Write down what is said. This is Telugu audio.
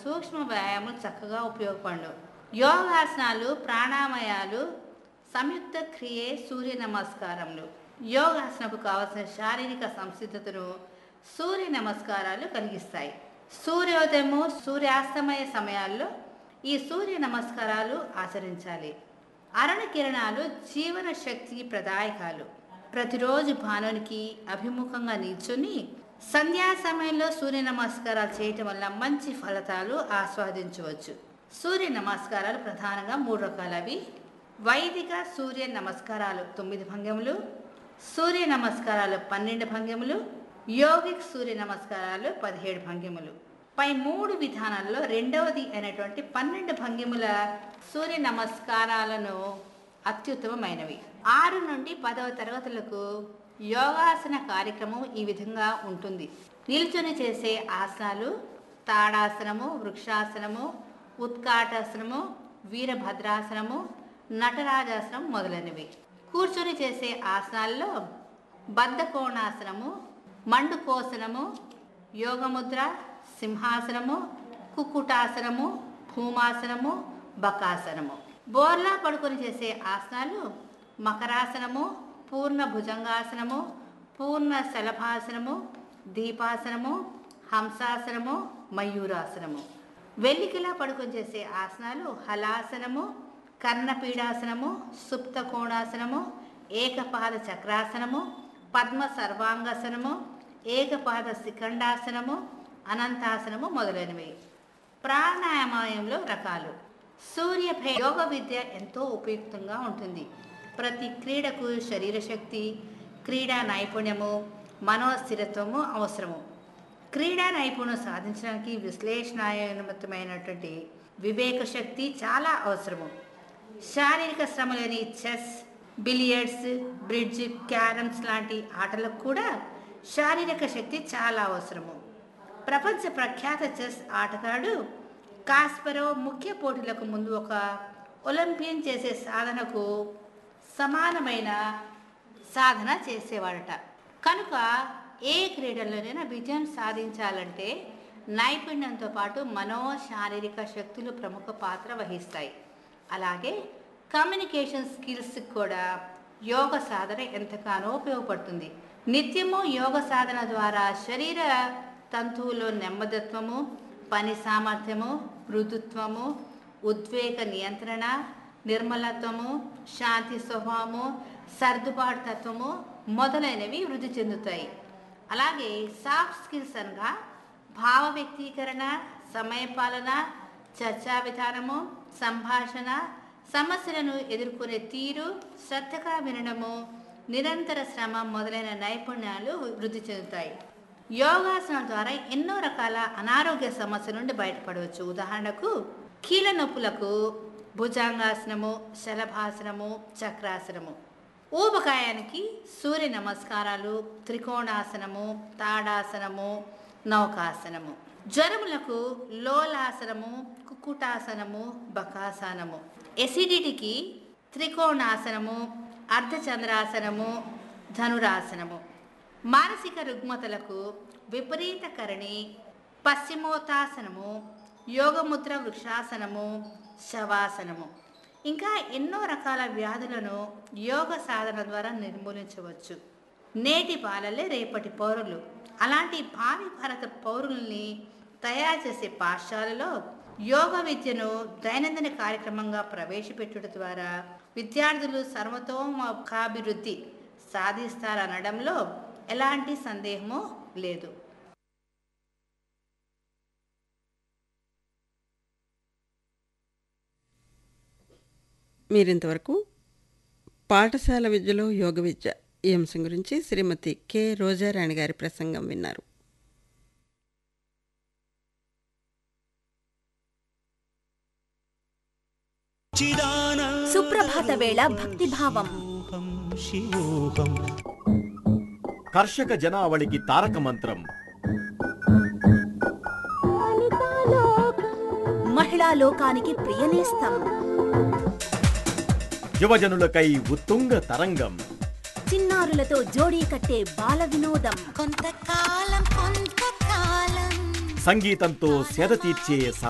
సూక్ష్మ వ్యాయామాలు చక్కగా ఉపయోగపడు యోగాసనాలు ప్రాణామయాలు సంయుక్త క్రియే సూర్య నమస్కారములు యోగాసనకు కావలసిన శారీరక సంసిద్ధతను సూర్య నమస్కారాలు కలిగిస్తాయి సూర్యోదయము సూర్యాస్తమయ సమయాల్లో ఈ సూర్య నమస్కారాలు ఆచరించాలి అరుణ కిరణాలు జీవన శక్తికి ప్రదాయకాలు ప్రతిరోజు భానునికి అభిముఖంగా నిల్చుని సంధ్యా సమయంలో సూర్య నమస్కారాలు చేయటం వల్ల మంచి ఫలితాలు ఆస్వాదించవచ్చు సూర్య నమస్కారాలు ప్రధానంగా మూడు రకాలవి వైదిక సూర్య నమస్కారాలు తొమ్మిది భంగిములు సూర్య నమస్కారాలు పన్నెండు భంగిములు యోగిక్ సూర్య నమస్కారాలు పదిహేడు భంగిములు పై మూడు విధానాల్లో రెండవది అయినటువంటి పన్నెండు భంగిముల సూర్య నమస్కారాలను అత్యుత్తమమైనవి ఆరు నుండి పదవ తరగతులకు యోగాసన కార్యక్రమం ఈ విధంగా ఉంటుంది నిల్చొని చేసే ఆసనాలు తాడాసనము వృక్షాసనము ఉత్కాటాసనము వీరభద్రాసనము నటరాజాసనం మొదలైనవి కూర్చొని చేసే ఆసనాల్లో బద్ధకోణాసనము మండుకోసనము యోగముద్ర సింహాసనము కుక్కుటాసనము భూమాసనము బకాసనము బోర్లా పడుకొని చేసే ఆసనాలు మకరాసనము పూర్ణ భుజంగాసనము పూర్ణ శలభాసనము దీపాసనము హంసాసనము మయూరాసనము వెల్లికిలా పడుకొని చేసే ఆసనాలు హలాసనము కర్ణపీడాసనము సుప్త కోణాసనము ఏకపాద చక్రాసనము పద్మ సర్వాంగాసనము ఏకపాద శిఖండాసనము అనంతాసనము మొదలైనవి ప్రాణాయామంలో రకాలు సూర్యభే యోగ విద్య ఎంతో ఉపయుక్తంగా ఉంటుంది ప్రతి క్రీడకు శరీర శక్తి క్రీడా నైపుణ్యము మనోస్థిరత్వము అవసరము క్రీడా నైపుణ్యం సాధించడానికి విశ్లేషణాత్మకమైనటువంటి వివేక శక్తి చాలా అవసరము శారీరక శ్రమ లేని చెస్ బిలియర్డ్స్ బ్రిడ్జ్ క్యారమ్స్ లాంటి ఆటలకు కూడా శారీరక శక్తి చాలా అవసరము ప్రపంచ ప్రఖ్యాత చెస్ ఆటగాడు కాస్పరో ముఖ్య పోటీలకు ముందు ఒక ఒలింపియన్ చేసే సాధనకు సమానమైన సాధన చేసేవాడట కనుక ఏ క్రీడల్లోనైనా విజయం సాధించాలంటే నైపుణ్యంతో పాటు మనో శారీరక శక్తులు ప్రముఖ పాత్ర వహిస్తాయి అలాగే కమ్యూనికేషన్ స్కిల్స్ కూడా యోగ సాధన ఎంతగానో ఉపయోగపడుతుంది నిత్యము యోగ సాధన ద్వారా శరీర తంతువులో నెమ్మదత్వము పని సామర్థ్యము మృదుత్వము ఉద్వేగ నియంత్రణ నిర్మలత్వము శాంతి స్వభావము సర్దుబాటు తత్వము మొదలైనవి వృద్ధి చెందుతాయి అలాగే సాఫ్ట్ స్కిల్స్ అనగా భావ వ్యక్తీకరణ సమయపాలన చర్చా విధానము సంభాషణ సమస్యలను ఎదుర్కొనే తీరు శ్రద్ధగా వినడము నిరంతర శ్రమ మొదలైన నైపుణ్యాలు వృద్ధి చెందుతాయి యోగాసనం ద్వారా ఎన్నో రకాల అనారోగ్య సమస్యల నుండి బయటపడవచ్చు ఉదాహరణకు కీళ్ళ నొప్పులకు భుజంగాసనము శలభాసనము చక్రాసనము ఊబకాయానికి సూర్య నమస్కారాలు త్రికోణాసనము తాడాసనము నౌకాసనము జ్వరములకు లోలాసనము కుక్కుటాసనము బకాసనము ఎసిడిటీకి త్రికోణాసనము అర్ధచంద్రాసనము ధనురాసనము మానసిక రుగ్మతలకు విపరీత కరణి పశ్చిమోత్తాసనము యోగముద్ర వృక్షాసనము శవాసనము ఇంకా ఎన్నో రకాల వ్యాధులను యోగ సాధన ద్వారా నిర్మూలించవచ్చు నేటి బాలలే రేపటి పౌరులు అలాంటి భావి భారత పౌరుల్ని తయారు చేసే పాఠశాలలో యోగ విద్యను దైనందిన కార్యక్రమంగా ప్రవేశపెట్టుట ద్వారా విద్యార్థులు సర్వతోముఖాభివృద్ధి సాధిస్తారనడంలో ఎలాంటి సందేహము లేదు మీరింతవరకు పాఠశాల విద్యలో యోగ విద్య ఈ అంశం గురించి శ్రీమతి కె రోజారాణి గారి ప్రసంగం విన్నారు సుప్రభాత వేళ భక్తిభావం శివోహం కర్షక జనావళికి తారక మంత్రం మహిళా లోకానికి ప్రియనేస్తం యువజనులకై ఉత్తుంగ తరంగం చిన్నారులతో జోడీ కట్టే బాల వినోదం కొంతకాలం కొంతకాలం సంగీతంతో సేద తీర్చే